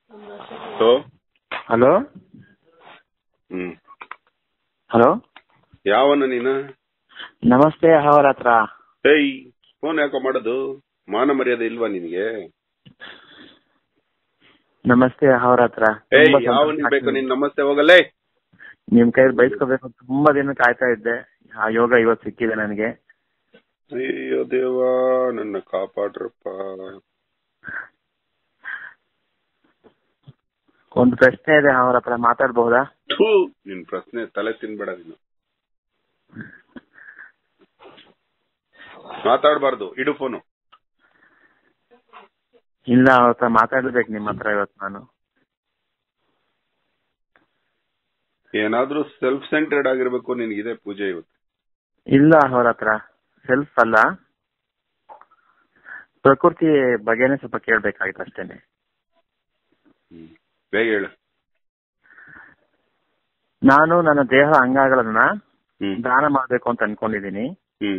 So hello ಹ್ಮ್ hello ಯಾವನ ನೀನು ನಮಸ್ತೆ ಅವರ ಹತ್ರ ಏಯ್ ಫೋನ್ ಯಾಕೋ ಮಾಡೋದು ಮಾನ ಮರ್ಯಾದೆ ಇಲ್ವಾ ನಿನ್ಗೆ ನಮಸ್ತೆ ಅವರ ಹತ್ರ ಏಯ್ ತುಂಬಾ ಯಾವ ಸಂತೋಷ ಬೇಕು ಆಗ್ತಿದೆ. ನಿನ್ ನಮಸ್ತೆ ಹೋಗಲ್ಲೇ ನಿಮ್ ಕೈಯಲ್ಲಿ ಬಯಸ್ಕೋಬೇಕು ತುಂಬಾ ದಿನ ಕಾಯ್ತಾ ಇದ್ದೆ ಆ ಯೋಗ ಇವತ್ತು ಸಿಕ್ಕಿದೆ ನನಗೆ ಅಯ್ಯೋ ದೇವಾ ನನ್ನ ಕಾಪಾಡ್ರಪ್ಪ ಒಂದು ಪ್ರಶ್ನೆ ಇದೆ ಅವರ ಹತ್ರ ಮಾತಾಡ್ಬಹುದಾ ಥೂ ನಿನ್ ಪ್ರಶ್ನೆ ತಲೆ ತಿನ್ಬೇಡ ನೀನು ಮಾತಾಡ್ಬಾರ್ದು ಇಡು ಫೋನು ಇಲ್ಲ ಅವ್ರ ಹತ್ರ ಮಾತಾಡ್ಬೇಕು ನಿಮ್ಮ ಹತ್ರ ಇವತ್ತು ನಾನು ಏನಾದ್ರೂ ಸೆಲ್ಫ್ ಸೆಂಟರ್ಡ್ ಆಗಿರ್ಬೇಕು ನಿನ್ಗಿದೆ ಪೂಜೆ ಇವತ್ತು ಇಲ್ಲ ಅವರ ಹತ್ರ ಸೆಲ್ಫ್ ಅಲ್ಲ ಪ್ರಕೃತಿ ಬಗ್ಗೆನೇ ಸ್ವಲ್ಪ ಕೇಳ್ಬೇಕಾಗಿತ್ತು ಅಷ್ಟೇನೆ ಹ್ಮ್ ಬೇಗ ಹೇಳು ನಾನು ನನ್ನ ದೇಹ ಅಂಗಗಳನ್ನ ಹ್ಮ್ ದಾನ ಮಾಡ್ಬೇಕು ಅಂತ ಅನ್ಕೊಂಡಿದೀನಿ ಹ್ಮ್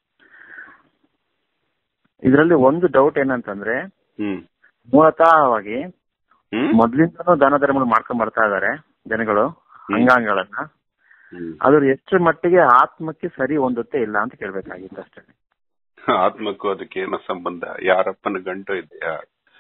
ಇದರಲ್ಲಿ ಒಂದು ಡೌಟ್ ಏನಂತಂದ್ರೆ ಹ್ಮ್ ಮೂಲತಃವಾಗಿ ಹ್ಮ್ ಮೊದ್ಲಿಂದನೂ ದಾನ ಧರ್ಮಗಳು ಮಾಡ್ಕೊಂಡ್ ಬರ್ತಾ ಇದಾರೆ ಜನಗಳು ಅಂಗಾಂಗಗಳನ್ನ ಹ್ಮ್ ಅದ್ರ ಎಷ್ಟು ಮಟ್ಟಿಗೆ ಆತ್ಮಕ್ಕೆ ಸರಿ ಹೊಂದುತ್ತೆ ಇಲ್ಲ ಅಂತ ಕೇಳ್ಬೇಕಾಗಿತ್ತು ಅಷ್ಟೇ ಆತ್ಮಕ್ಕೂ ಅದಕ್ಕೆ ಏನೋ ಸಂಬಂಧ ಯಾರಪ್ಪನ ಗಂಟು ಇದೆಯಾ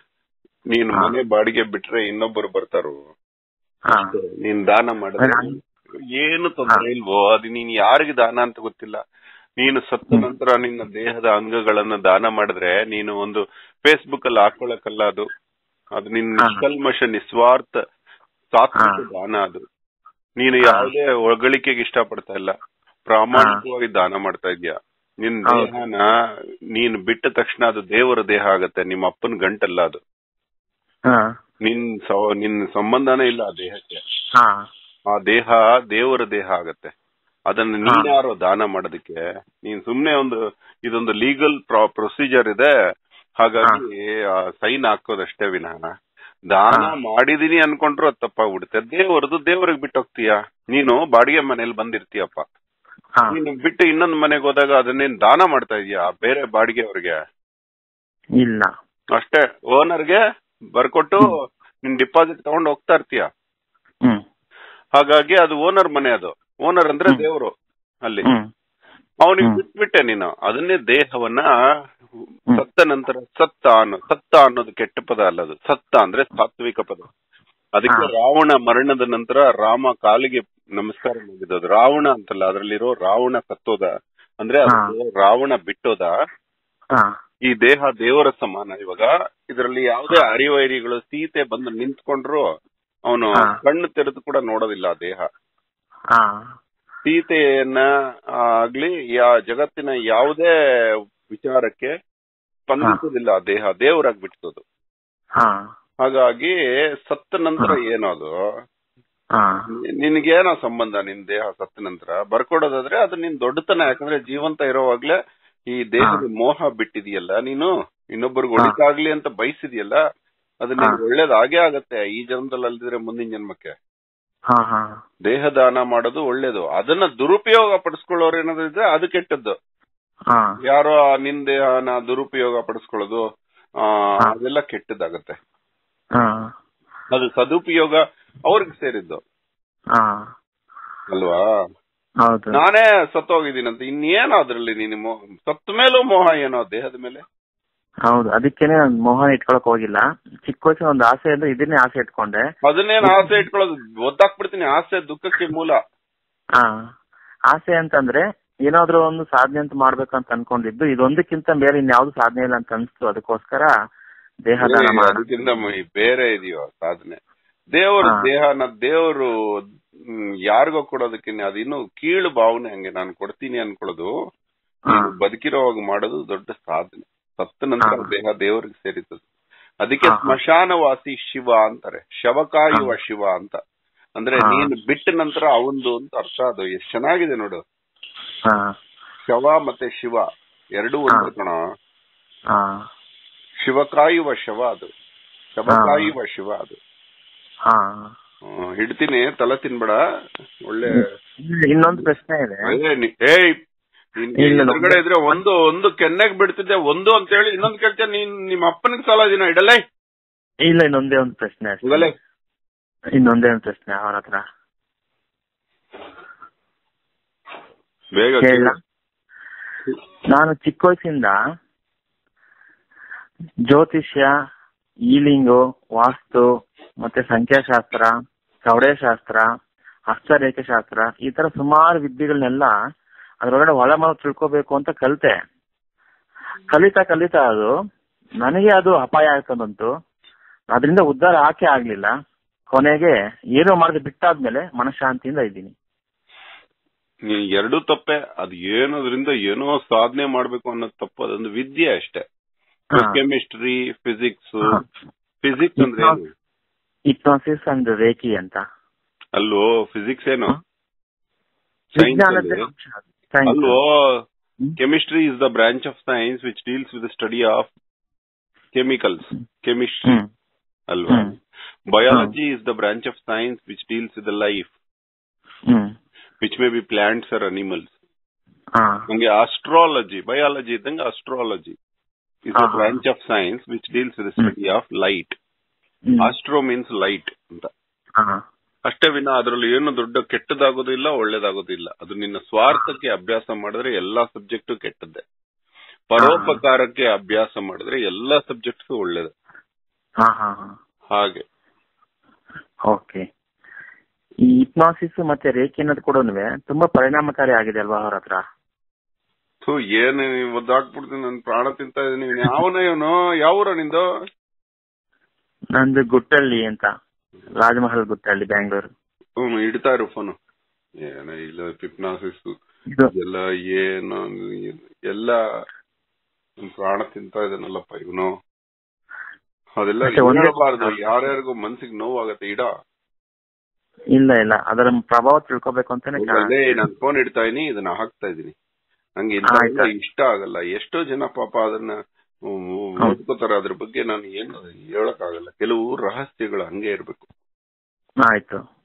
ನೀನ್ ಹಾ. ಮನೆ ಬಾಡಿಗೆ ಬಿಟ್ರೆ ಇನ್ನೊಬ್ಬರು ಬರ್ತಾರು ಹಾ ನೀನ್ ದಾನ ಮಾಡಿದ್ರೆ ನಾನು- ಏನು ತೊಂದರೆ ಇಲ್ವೋ ಅದು ನೀನ್ ಯಾರಿಗೆ ದಾನ ಅಂತ ಗೊತ್ತಿಲ್ಲ ನೀನು ಸತ್ತ ನಂತರ ನಿನ್ನ ದೇಹದ ಅಂಗಗಳನ್ನ ದಾನ ಮಾಡಿದ್ರೆ ನೀನು ಒಂದು ಫೇಸ್ಬುಕ್ ಅಲ್ಲಿ ಹಾಕೊಳಕಲ್ಲ ಅದು ಅದು ನಿನ್ನ ಹಾ. ನಿಷ್ಕಲ್ಮಶ ನಿಸ್ವಾರ್ಥ ಸಾತ್ವಿಕ ಹಾ. ದಾನ ಅದು ನೀನು ಹಾ. ಯಾವುದೇ ಹೊಗಳಿಕೆಗೆ ಇಷ್ಟಪಡ್ತಾ ಇಲ್ಲ ಪ್ರಾಮಾಣಿಕವಾಗಿ ದಾನ ಮಾಡ್ತಾ ಇದ್ಯಾ ನಿನ್ ಹೌದು. ದೇಹನ ನೀನು ಬಿಟ್ಟ ತಕ್ಷಣ ಅದು ದೇವರ ದೇಹ ಆಗತ್ತೆ ನಿಮ್ಮ ಅಪ್ಪನ ಗಂಟಲ್ಲ ಅದು ಹಾ ನಿನ್ ಸ- ನಿನ್ ಸಂಬಂಧನೇ ಇಲ್ಲ ಆ ದೇಹಕ್ಕೆ ಹಾ ಆ ದೇಹ ದೇವರ ದೇಹ ಆಗತ್ತೆ ಅದನ್ನ ನೀನ್ಯಾರೋ ದಾನ ಮಾಡೋದಕ್ಕೆ ನೀನ್ ಸುಮ್ನೆ ಒಂದು ಇದೊಂದು ಲೀಗಲ್ ಪ್ರೊಸೀಜರ್ ಇದೆ ಹಾಗಾಗಿ ಸೈನ್ ಹಾಕೋದಷ್ಟೇ ವಿನಃ ದಾನ ಹಾ. ಮಾಡಿದೀನಿ ಅನ್ಕೊಂಡ್ರು ಅದು ತಪ್ಪಾಗ್ಬಿಡುತ್ತೆ ದೇವರದು ದೇವರಿಗೆ ಬಿಟ್ಟು ಹೋಗ್ತೀಯಾ ನೀನು ಬಾಡಿಗೆ ಮನೇಲಿ ಬಂದಿರ್ತೀಯಪ್ಪ ಹಾ ನೀನು ಬಿಟ್ಟು ಇನ್ನೊಂದು ಮನೆಗೆ ಹೋದಾಗ ಅದನ್ನೇನ್ ದಾನ ಮಾಡ್ತಾ ಇದೀಯಾ ಬೇರೆ ಬಾಡಿಗೆ ಅವ್ರಿಗೆ ಇಲ್ಲ ಅಷ್ಟೇ ಓನರ್ಗೆ ಬರ್ಕೊಟ್ಟು ನಿನ್ ಡಿಪಾಸಿಟ್ ತಗೊಂಡು ಹೋಗ್ತಾ ಇರ್ತೀಯ ಹ್ಮ್ ಹಾಗಾಗಿ ಅದು ಓನರ್ ಮನೆ ಅದು ಓನರ್ ಅಂದ್ರೆ ಹ್ಮ್. ದೇವರು ಅಲ್ಲಿ ಹ್ಮ್ ಅವನಿಗೆ ಹ್ಮ್. ಬಿಟ್ಬಿಟ್ಟೆ ನೀನು ಅದನ್ನೇ ದೇಹವನ್ನ ಹ್ಮ್. ಸತ್ತ ನಂತರ ಸತ್ತ ಅನ್ನೋ ಸತ್ತ ಅನ್ನೋದು ಕೆಟ್ಟ ಪದ ಅಲ್ಲ ಅದು ಸತ್ತ ಅಂದ್ರೆ ಸಾತ್ವಿಕ ಪದ ಅದಕ್ಕೆ ಹಾ. ರಾವಣ ಮರಣದ ನಂತರ ರಾಮ ಕಾಲಿಗೆ ನಮಸ್ಕಾರ ಮಾಡಿದ್ದು ಅದು ರಾವಣ ಅಂತಲ್ಲ ಅದರಲ್ಲಿರೋ ರಾವಣ ಸತ್ತೋದ ಅಂದ್ರೆ ಅದು ಹಾ. ರಾವಣ ಬಿಟ್ಟೋದ ಹಾ ಈ ದೇಹ ದೇವರ ಸಮಾನ ಇವಾಗ ಇದರಲ್ಲಿ ಯಾವುದೇ ಅರಿವೈರಿಗಳು ಸೀತೆ ಬಂದು ನಿಂತ್ಕೊಂಡ್ರು ಅವನು ಹಾ. ಕಣ್ಣು ತೆರೆದು ಕೂಡ ನೋಡೋದಿಲ್ಲ ಆ ದೇಹ ಹಾ ಸೀತೆಯನ್ನ ಆಗ್ಲಿ ಯಾ ಜಗತ್ತಿನ ಯಾವುದೇ ವಿಚಾರಕ್ಕೆ ಸ್ಪಂದಿಸುವುದಿಲ್ಲ ಆ ದೇಹ ದೇವರಾಗಿ ಬಿಡ್ತದು ಹಾ ಹಾಗಾಗಿ ಸತ್ತ ನಂತರ ಹಾ. ಏನದು ಹಾ ನಿನ್ಗೇನೋ ಸಂಬಂಧ ನಿನ್ ದೇಹ ಸತ್ತ ನಂತರ ಬರ್ಕೊಡೋದಾದ್ರೆ ಅದು ನಿನ್ ದೊಡ್ಡತನ ಯಾಕಂದ್ರೆ ಜೀವಂತ ಇರೋವಾಗ್ಲೇ ಈ ದೇಹದ ಮೋಹ ಬಿಟ್ಟಿದೆಯಲ್ಲ ನೀನು ಇನ್ನೊಬ್ಬರಿಗೆ ಹಾ. ಒಳಿತಾಗ್ಲಿ ಅಂತ ಬಯಸಿದ್ಯಲ್ಲ ಅದು ಹಾ. ನಿನ್ಗೆ ಒಳ್ಳೇದ್ ಆಗೇ ಆಗತ್ತೆ ಈ ಜನ್ಮದಲ್ಲಿ ಅಲ್ದಿದ್ರೆ ಮುಂದಿನ ಜನ್ಮಕ್ಕೆ ಹಾ ಹಾ ದೇಹ ದಾನ ಮಾಡೋದು ಒಳ್ಳೇದು ಅದನ್ನ ದುರುಪಯೋಗ ಪಡಿಸ್ಕೊಳ್ಳೋರು ಏನಾದ್ರು ಇದ್ರೆ ಅದು ಕೆಟ್ಟದ್ದು ಹಾ ಯಾರೋ ಆ ನಿನ್ ದೇಹನ ದುರುಪಯೋಗ ಪಡಿಸ್ಕೊಳ್ಳೋದು ಆ ಹಾ. ಅದೆಲ್ಲ ಕೆಟ್ಟದಾಗತ್ತೆ ಹಾ ಅದು ಸದುಪಯೋಗ ಅವ್ರಿಗೆ ಸೇರಿದ್ದು ಹಾ ಅಲ್ವಾ ಹೌದು ನಾನೇ ಸತ್ತೋಗಿದ್ದೀನಂತ ಇನ್ನೇನು ಅದ್ರಲ್ಲಿ ನೀನು ಮೋ- ಸತ್ತ ಮೇಲೂ ಮೋಹ ಏನೋ ದೇಹದ ಮೇಲೆ ಹೌದು ಅದಕ್ಕೇನೆ ನಾನು ಮೋಹನ ಇಟ್ಕೊಳಕ್ ಹೋಗಿಲ್ಲ ಚಿಕ್ಕ ವಯಸ್ಸಿನ ಒಂದು ಆಸೆ ಅಂದ್ರೆ ಇದನ್ನೇ ಆಸೆ ಇಟ್ಕೊಂಡೆ ಅದನ್ನೇನು ಆಸೆ ಇಟ್ಕೊಳ್ಳೋದು ಒದ್ದಾಕ್ಬಿಡ್ತೀನಿ ಆಸೆ ದುಃಖಕ್ಕೆ ಮೂಲ ಹಾ ಆಸೆ ಅಂತಂದ್ರೆ ಏನಾದ್ರೂ ಒಂದು ಸಾಧನೆ ಅಂತ ಮಾಡ್ಬೇಕಂತ ಅನ್ಕೊಂಡಿದ್ದು ಇದೊಂದಕ್ಕಿಂತ ಬೇರೆ ಇನ್ಯಾವ್ದು ಸಾಧನೆ ಇಲ್ಲ ಅಂತ ಅನ್ಸ್ತು ಅದಕ್ಕೋಸ್ಕರ ದೇಹ ದಾನ ಏ, ಮಾಡೋಣ ಅದಕ್ಕಿಂತ ಮ- ಬೇರೆ ಇದೆಯೋ ಸಾಧನೆ ದೇವರು ಹಾ. ದೇಹನ ದೇವರು ಯಾರಿಗೋ ಕೊಡೋದಕ್ಕೆ ಅದು ಇನ್ನು ಕೀಳು ಭಾವನೆ ಹಂಗೆ ನಾನು ಕೊಡ್ತೀನಿ ಅನ್ಕೊಳ್ಳೋದು ಹಾ. ನೀನು ಬದುಕಿರೋವಾಗ ಮಾಡೋದು ದೊಡ್ಡ ಸಾಧನೆ ಸತ್ತ ನಂತರ ಹಾ. ದೇಹ ದೇವರಿಗೆ ಸೇರಿತದೆ ಅದಕ್ಕೆ ಹಾ, ಹಾ. ಸ್ಮಶಾನವಾಸಿ ಶಿವ ಅಂತಾರೆ ಶವ ಕಾಯುವ ಹಾ. ಶಿವ ಅಂತ ಅಂದ್ರೆ ಹಾ. ನೀನು ಬಿಟ್ಟ ನಂತರ ಅವಂದು ಅಂತ ಅರ್ಥ ಅದು ಎಷ್ಟ್ ಚೆನ್ನಾಗಿದೆ ನೋಡು ಹಾ ಶವ ಮತ್ತೆ ಶಿವ ಎರಡೂ ಒಂದು ಕಣ ಹಾ ಶಿವ ಕಾಯುವ ಶವ ಅದು ಶವ ಹಾ. ಕಾಯುವ ಶಿವ ಅದು ಹಾ ಹ್ಮ್, ಇಡ್ತೀನಿ ತಲೆ ತಿನ್ಬೇಡ ಒಳ್ಳೆ ಇನ್ನೊಂದು ಪ್ರಶ್ನೆ ಇದೆ ಅದೇ ನಿ- ಏಯ್ ನಿನ್ಗೆ ಇಲ್ಲ, ಎದುರುಗಡೆ ಇದ್ರೆ ಒಂದು ಒಂದು ಕೆನ್ನೆಗ್ ಬಿಡ್ತಿದ್ದೆ ಒಂದು ಅಂತ ಹೇಳಿ ಇನ್ನೊಂದು ಕೇಳ್ತೇನೆ ನೀನ್ ನಿಮ್ಮ ಅಪ್ಪನಿಗೆ ಸಾಲ ದಿನ ಇಡಲೇ ಇಲ್ಲ ಇನ್ನೊಂದೇ ಒಂದು ಪ್ರಶ್ನೆ ಅಷ್ಟೇ ಹೋಗಲೇ ಇನ್ನೊಂದೇ ಒಂದು ಪ್ರಶ್ನೆ ಅವ್ರ ಹತ್ರ ಬೇಗ ಕೇಳ ನಾನು ಚಿಕ್ಕ ವಯಸ್ಸಿಂದ ಜ್ಯೋತಿಷ್ಯ ಈಲಿಂಗು ವಾಸ್ತು ಮತ್ತೆ ಸಂಖ್ಯಾಶಾಸ್ತ್ರ ಶಾಸ್ತ್ರ ಹಸ್ತರೇಖೆ ಶಾಸ್ತ್ರ ಈ ತರ ಸುಮಾರು ವಿದ್ಯೆಗಳನ್ನೆಲ್ಲ ಅದ್ರೊಳಗಡೆ ಒಳಮಳ ತಿಳ್ಕೊಬೇಕು ಅಂತ ಕಲಿತೆ ಕಲಿತಾ ಕಲಿತಾ ಅದು ನನಗೆ ಅದು ಅಪಾಯ ಆಯ್ತು ಬಂತು ಅದರಿಂದ ಉದ್ಧಾರ ಆಕೆ ಆಗ್ಲಿಲ್ಲ ಕೊನೆಗೆ ಏನೋ ಮಾಡದೆ ಬಿಟ್ಟಾದ್ಮೇಲೆ ಮನಃಶಾಂತಿಯಿಂದ ಇದ್ದೀನಿ ನೀನ್ ಎರಡು ತಪ್ಪೆ ಅದ್ ಏನೋದ್ರಿಂದ ಏನೋ ಸಾಧನೆ ಮಾಡ್ಬೇಕು ಅನ್ನೋದು ತಪ್ಪು ಅದೊಂದು ವಿದ್ಯೆ ಅಷ್ಟೇ ಹಾ. ಕೆಮಿಸ್ಟ್ರಿ ಫಿಸಿಕ್ಸ್ ಹಾ. ಫಿಸಿಕ್ಸ್ ಅಂದ್ರೆ ಏನು ಹಿಪ್ನೋಸಿಸ್ ಅಂಡ್ ರೇಖಿ ಅಂತ ಅಲ್ವೋ ಫಿಸಿಕ್ಸ್ ಏನು Science ವಿಜ್ಞಾನದ ಅಲ್ಲಿ? ಅಂಶ ಅದು. Science. ಅಲ್ವೋ hmm. Chemistry is the branch of science which deals with study of chemicals chemistry hmm ಅಲ್ವಾ hmm. Biology is the branch of science which deals with the life hmm which may be plants or animals ಹಾ ಹಂಗೆ astrology biology ಇದ್ದಂಗೆ astrology is the ಹಾ, ಹಾ. Branch of science which deals with study of light hmm. Astro means light ಅಂತ ಹಾ. ಅಷ್ಟೇ ವಿನ ಅದರಲ್ಲಿ ಏನು ದೊಡ್ಡ ಕೆಟ್ಟದಾಗೋದಿಲ್ಲ ಒಳ್ಳೇದಾಗೋದಿಲ್ಲ ಅದು ನಿನ್ನ ಸ್ವಾರ್ಥಕ್ಕೆ ಅಭ್ಯಾಸ ಮಾಡಿದ್ರೆ ಎಲ್ಲಾ ಸಬ್ಜೆಕ್ಟ್ ಕೆಟ್ಟದ್ದೇ ಪರೋಪಕಾರಕ್ಕೆ ಅಭ್ಯಾಸ ಮಾಡಿದ್ರೆ ಎಲ್ಲಾ ಸಬ್ಜೆಕ್ಟ್ಸ್ ಒಳ್ಳೇದು ಹಾ ಹಾ ಹಾ ಹಾಗೆ ಓಕೆ ಈ ಹಿಪ್ನಾಸಿಸ್ ಮತ್ತೆ ರೇಖೆ ಅನ್ನೋದು ಕೂಡ ತುಂಬಾ ಪರಿಣಾಮಕಾರಿ ಆಗಿದೆ ಅಲ್ವಾ ಅವ್ರ ಹತ್ರ ಸೊ ಏನ್ ಒದ್ದಾಕ್ಬಿಡ್ತೀನಿ ನನ್ ಪ್ರಾಣ ತಿಂತ ಇದೀನಿ ಯಾವನ ಇವನು ಯಾವೂರ ನಿಂದು ನಂದು ಗುಟ್ಟಳ್ಳಿ ಅಂತ ರಾಜಮಹಲ್ ಗುಟ್ಟಳ್ಳಿ ಬ್ಯಾಂಗ್ಳೂರು ಹ್ಮ್ ಇಡ್ತಾ ಇರು ಫೋನು ಏನ ಇಲ್ಲ ಹಿಪ್ನಾಸಿಸ್ ಇದು ಎಲ್ಲ ಏನು ಎಲ್ಲ ನನ್ ಪ್ರಾಣ ತಿಂತ ಇದನ್ನಲ್ಲಪ್ಪ ಇವನು ಅದೆಲ್ಲ ಮತ್ತೆ ಒಂದೇ- ಹೇಳಬಾರ್ದು ಯಾರ್ಯಾರಿಗೂ ಮನ್ಸಿಗೆ ನೋವಾಗತ್ತೆ ಇಡ ಇಲ್ಲ ಇಲ್ಲ ಅದರ ಪ್ರಭಾವ ತಿಳ್ಕೊಬೇಕು ಅಂತಾನೆ ಕಾ- ಅಲ್ಲೇ ನಾನ್ ಫೋನ್ ಇಡ್ತಾ ಇದೀನಿ ಇದನ್ನ ಹಾಕ್ತಾ ಇದೀನಿ ನಂಗೆ ಆಯ್ತು. ಇಂಥ ಇಷ್ಟ ಆಗಲ್ಲ ಎಷ್ಟೋ ಜನ ಪಾಪ ಅದನ್ನ ಓದ್ಕೋತಾರ ಅದ್ರ ಬಗ್ಗೆ ನಾನು ಏನು ಹೇಳಕ್ ಆಗಲ್ಲ ಕೆಲವು ರಹಸ್ಯಗಳು ಹಂಗೆ ಇರ್ಬೇಕು ಆಯ್ತು